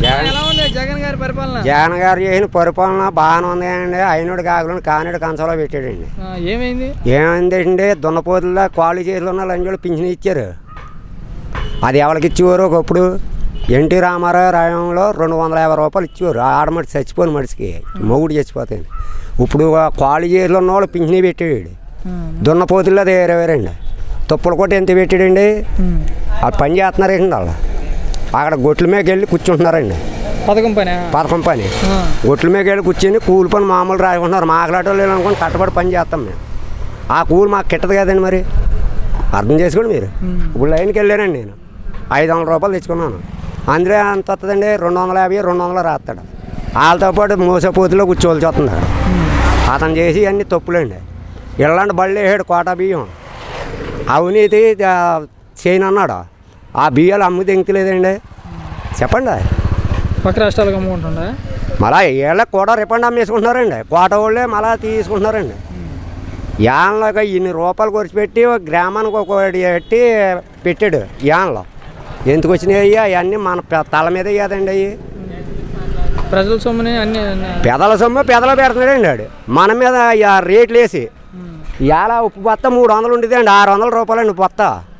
జగన్ ఎలా ఉంది జగన్ గారి పరిపాలన జగన్ గారు చేసిన పరిపాలన బాగానే ఉంది అండి అయినోడు కాకులను కానిడు కంచంలో పెట్టాడండి ఆ, ఏమైంది ఏమైందండి దున్నపోతుల్లో కాళ్ళు చేతులు ఉన్న లంజోళ్ళు పింఛన్ ఇచ్చారు అది ఎవరికి ఇచ్చేవారు ఒకప్పుడు ఎన్టీ రామారావు రాయంలో రెండు వందల యాభై రూపాయలు ఇచ్చేవారు ఆడమటి చచ్చిపోయిన మనిషికి మొగుడు చచ్చిపోతాయి ఇప్పుడు ఆ కాళ్ళు చేతులు ఉన్న వాళ్ళు పింఛన్ పెట్టాడు ఆ, దున్నపోతుల్లో అది వేరే వేరండి తుప్పలు కొట్టి ఎంత పెట్టాడండి ఉమ్. వాళ్ళు పని చేస్తున్నారండి వాళ్ళు అక్కడ గొట్ల మీదకి వెళ్ళి కూర్చుంటున్నారండి పథకం పని పథకం పని గొట్ల మీద వెళ్ళి కూర్చొని కూలి పని మామూలు రాసుకుంటున్నారు మాట్లాడటం లేదు అనుకుని కట్టబడి పని చేస్తాం మేము ఆ కూలి మాకు కిట్టదు కదండి మరి అర్థం చేసుకోండి మీరు ఇప్పుడు లైన్కి వెళ్ళానండి నేను ఐదు వందల రూపాయలు తెచ్చుకున్నాను అందులో ఎంత వస్తుందండి రెండు వందల యాభై రెండు వందలు రాస్తాడు వాళ్ళతో పాటు మోసపోతులో కూర్చోవలసి వస్తుంది అక్కడ అతను చేసి అన్ని తప్పులండి ఇలాంటి బళ్ళు వేసాడు కోటా బియ్యం అవినీతి ఆ, చేయను అన్నాడు ఆ బియ్యాలు అమ్ము తెంగలేదండి చెప్పండి పక్క రాష్ట్రాలకు అమ్ముకుంటుండా మళ్ళా వీళ్ళకి కూడా రిఫండ్ అమ్మేసుకుంటున్నారండి కోట వాళ్ళే మళ్ళా తీసుకుంటున్నారండి యాన్లోకి ఇన్ని రూపాయలు ఖర్చు పెట్టి ఒక గ్రామానికి ఒకటి పెట్టి పెట్టాడు యాన్లో ఎందుకు వచ్చినాయి అవన్నీ మన పె- తల మీద ఇయ్యదండి అవి ప్రజల సొమ్ముని అన్ని పెదల సొమ్ము పెదలు పెడుతున్నాడండి వాడు మన మీద ఆ రేట్లు వేసి ఇవాళ ఉప్పు బత్త మూడు వందలు ఉండేదండి ఆరు వందల రూపాయలండి బత్త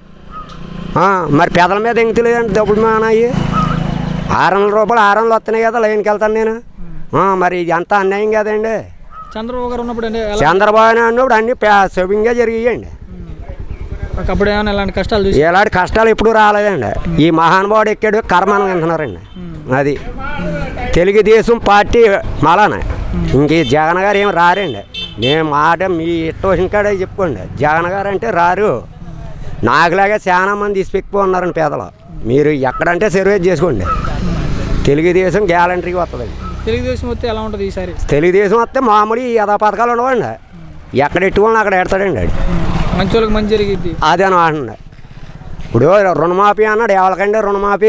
ఆ, మరి పెదల మీద ఎంగుతలేదండి డబ్బులు మానాయి ఆరు వందల రూపాయలు ఆరు వందలు వస్తున్నాయి కదా లైన్కి వెళ్తాను నేను ఆ, మరి ఇది అంత అన్యాయం కదండి చంద్రబాబు గారు ఉన్నప్పుడు అంటే ఎలా చంద్రబాబు నాయుడు అన్నప్పుడు అన్ని శుభంగా జరిగాయండి అప్పుడు ఏమైనా ఇలాంటి కష్టాలు చూసి ఇలాంటి కష్టాలు ఎప్పుడు రాలేదండి ఈ మహానుభావుడు ఎక్కాడు కర్మను వింటున్నారండి అది తెలుగుదేశం పార్టీ మలాన ఇంక ఈ జగన్ గారు ఏం రారండి నేను మాట మీ ఇష్టం వచ్చిన కాడే చెప్పుకోండి జగన్ గారు అంటే రారు నాకులాగా చాలా మంది ఇసుపెక్కిపో ఉన్నారండి పేదలు మీరు ఎక్కడంటే సర్వేస్ చేసుకోండి తెలుగుదేశం గ్యాలంటరీకి వస్తుందండి తెలుగుదేశం వస్తే ఎలా ఉంటుంది ఈసారి తెలుగుదేశం వస్తే మామూలు ఈ యథా పథకాలు ఉండవండి ఎక్కడ ఎట్టుకోండి అక్కడ ఎడతాడండి ఆడు మంచి వాళ్ళకి మంచి జరిగిద్ది అదే అనమాట ఇప్పుడు రుణమాఫీ అన్నాడు ఎవరికండి రుణమాఫీ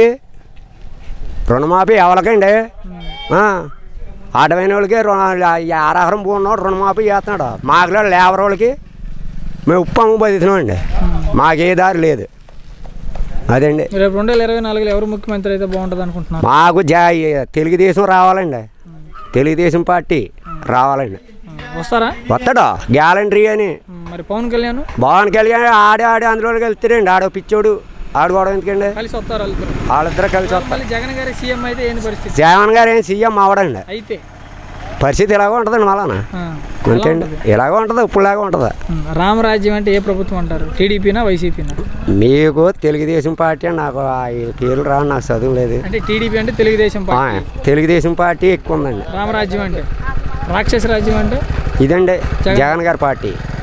రుణమాఫీ ఎవరికండి ఆ, అడవైన వాళ్ళకి రుణ ఆరాహారం పోన్నాడు రుణమాఫీ చేస్తున్నాడు మాకులో లేబర్ వాళ్ళకి మేము ఉప్పు అమ్ము బతుకుతున్నామండి మాకే దారి లేదు అదండి రేపు రెండు వేల ఇరవై నాలుగులో ఎవరు ముఖ్యమంత్రి అయితే బాగుంటుంది అనుకుంటున్నారు మాకు జా తెలుగుదేశం రావాలండి తెలుగుదేశం పార్టీ రావాలండి వస్తారా వస్తాడు గ్యాలంటరీ అని మరి పవన్ కళ్యాణ్ భవన్ కళ్యాణ్ ఆడి ఆడి అందులోకి వెళ్తాడండి ఆడో పిచ్చోడు ఆడుకోవడం ఎందుకండి కలిసి వస్తారు వాళ్ళిద్దరు వాళ్ళిద్దరు కలిసి వస్తారు మళ్ళీ జగన్ గారి సీఎం అయితే ఏంది పరిస్థితి జగన్ గారు ఏం సీఎం అవడండి అయితే పరిస్థితి ఇలాగ ఉంటుందండి మళ్ళా ఆ, అంతే అండి ఇలాగ ఉంటుంది ఇప్పుడులాగా ఉంటుంది ఉమ్, రామరాజ్యం అంటే ఏ ప్రభుత్వం అంటారు టీడీపీనా వైసీపీనా మీకు తెలుగుదేశం పార్టీ అని నాకు ఆ ఈ పేర్లు రావు నాకు చదువు లేదు అంటే టీడీపీ అంటే తెలుగుదేశం ఆ, పార్టీ తెలుగుదేశం పార్టీ ఎక్కువ ఉందండి రామరాజ్యం అంటే రాక్షస రాజ్యం అంటే ఇదండి జగన్ గారి పార్టీ